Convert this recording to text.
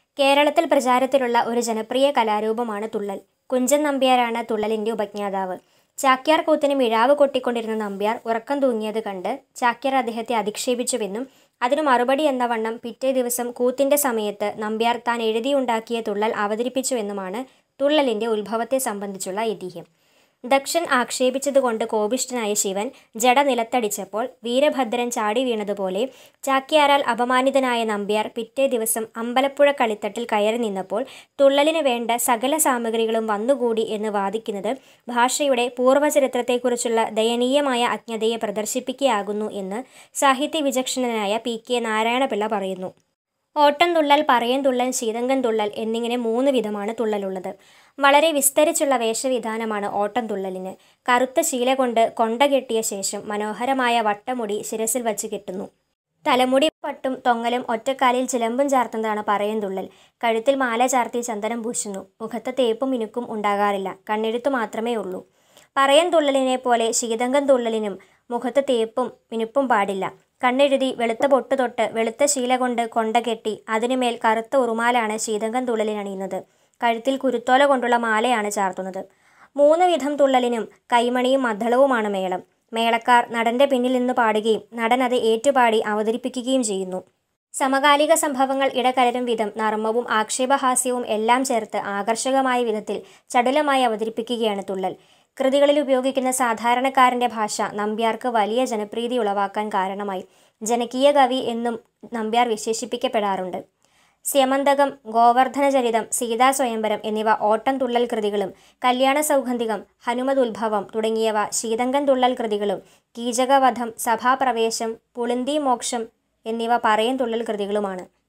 കേരളത്തിൽ പ്രചാരത്തിലുള്ള ഒരു ജനപ്രിയ കലാരൂപമാണ് തുള്ളൽ കുഞ്ചൻ നമ്പ്യാരാണ് തുള്ളലിന്റെ ഉപജ്ഞാതാവ് ചാക്യാർ കൂത്തിന് മിഴാവ് കൊട്ടിക്കൊണ്ടിരുന്ന നമ്പ്യാർ ഉറക്കം തൂങ്ങിയത് കണ്ട് ചാക്യാർ അദ്ദേഹത്തെ അധിക്ഷേപിച്ചുവെന്നും അതിനു മറുപടി എന്ന വണ്ണം പിറ്റേ ദിവസം കൂത്തിന്റെ സമയത്ത് നമ്പ്യാർ താൻ എഴുതിയുണ്ടാക്കിയ തുള്ളൽ അവതരിപ്പിച്ചുവെന്നുമാണ് തുള്ളലിന്റെ ഉത്ഭവത്തെ സംബന്ധിച്ചുള്ള ഐതിഹ്യം ദക്ഷൻ ആക്ഷേപിച്ചതുകൊണ്ട് കോപിഷ്ഠനായ ശിവൻ ജട നിലത്തടിച്ചപ്പോൾ വീരഭദ്രൻ ചാടി വീണതുപോലെ ചാക്യാരാൽ അപമാനിതനായ നമ്പ്യാർ പിറ്റേ ദിവസം അമ്പലപ്പുഴ കളിത്തട്ടിൽ കയറി നിന്നപ്പോൾ തുള്ളലിന് വേണ്ട സകല സാമഗ്രികളും വന്നുകൂടി എന്ന് വാദിക്കുന്നത് ഭാഷയുടെ പൂർവ്വചരിത്രത്തെക്കുറിച്ചുള്ള ദയനീയമായ അജ്ഞതയെ പ്രദർശിപ്പിക്കുകയാകുന്നു എന്ന് സാഹിത്യ വിചക്ഷണനായ പി കെ നാരായണപിള്ള പറയുന്നു ഓട്ടം തുള്ളൽ പറയൻ തുള്ളൽ ശീതങ്കൻ തുള്ളൽ എന്നിങ്ങനെ മൂന്ന് വിധമാണ് തുള്ളലുള്ളത് വളരെ വിസ്തരിച്ചുള്ള വേഷവിധാനമാണ് ഓട്ടം തുള്ളലിന് കറുത്ത ശീല കൊണ്ട് കൊണ്ട കെട്ടിയ ശേഷം മനോഹരമായ വട്ടമുടി ശിരസിൽ വച്ച് കെട്ടുന്നു തലമുടി പട്ടും തൊങ്ങലും ഒറ്റക്കാലിൽ ചിലമ്പും ചാർത്തുന്നതാണ് പറയൻ തുള്ളൽ കഴുത്തിൽ മാല ചാർത്തി ചന്ദനം പൂശുന്നു മുഖത്ത് തേപ്പും മിനുക്കും ഉണ്ടാകാറില്ല കണ്ണെഴുത്തു മാത്രമേ ഉള്ളൂ പറയൻ തുള്ളലിനെ പോലെ ശീതങ്കൻ തുള്ളലിനും മുഖത്ത് തേപ്പും മിനുപ്പും പാടില്ല കണ്ണെഴുതി വെളുത്ത പൊട്ട് തൊട്ട് വെളുത്ത ശീല കൊണ്ട് കൊണ്ട കെട്ടി അതിനുമേൽ കറുത്ത ഉറുമാലാണ് ശീതങ്കൻ തുള്ളലിനണിയുന്നത് കഴുത്തിൽ കുരുത്തോല കൊണ്ടുള്ള മാലയാണ് ചാർത്തുന്നത് മൂന്ന് വിധം തുള്ളലിനും കൈമണിയും മദ്ദളവുമാണ് മേളം മേളക്കാർ നടന്റെ പിന്നിൽ നിന്ന് പാടുകയും നടൻ അത് ഏറ്റുപാടി അവതരിപ്പിക്കുകയും ചെയ്യുന്നു സമകാലിക സംഭവങ്ങൾ ഇടകലരും വിധം നർമ്മവും ആക്ഷേപഹാസ്യവും എല്ലാം ചേർത്ത് ആകർഷകമായ വിധത്തിൽ ചടുലമായി അവതരിപ്പിക്കുകയാണ് തുള്ളൽ കൃതികളിൽ ഉപയോഗിക്കുന്ന സാധാരണക്കാരൻ്റെ ഭാഷ നമ്പ്യാർക്ക് വലിയ ജനപ്രീതി ഉളവാക്കാൻ കാരണമായി ജനകീയ കവി എന്നും നമ്പ്യാർ വിശേഷിപ്പിക്കപ്പെടാറുണ്ട് സ്യമന്തകം ഗോവർദ്ധനചരിതം സീതാ സ്വയംവരം എന്നിവ ഓട്ടം തുള്ളൽ കൃതികളും കല്യാണ സൗഗന്ധികം ഹനുമത് ഉത്ഭവം തുടങ്ങിയവ ശീതങ്കൻ തുള്ളൽ കൃതികളും കീചകവധം സഭാപ്രവേശം പുളിന്തി മോക്ഷം എന്നിവ പറയൻ തുള്ളൽ കൃതികളുമാണ്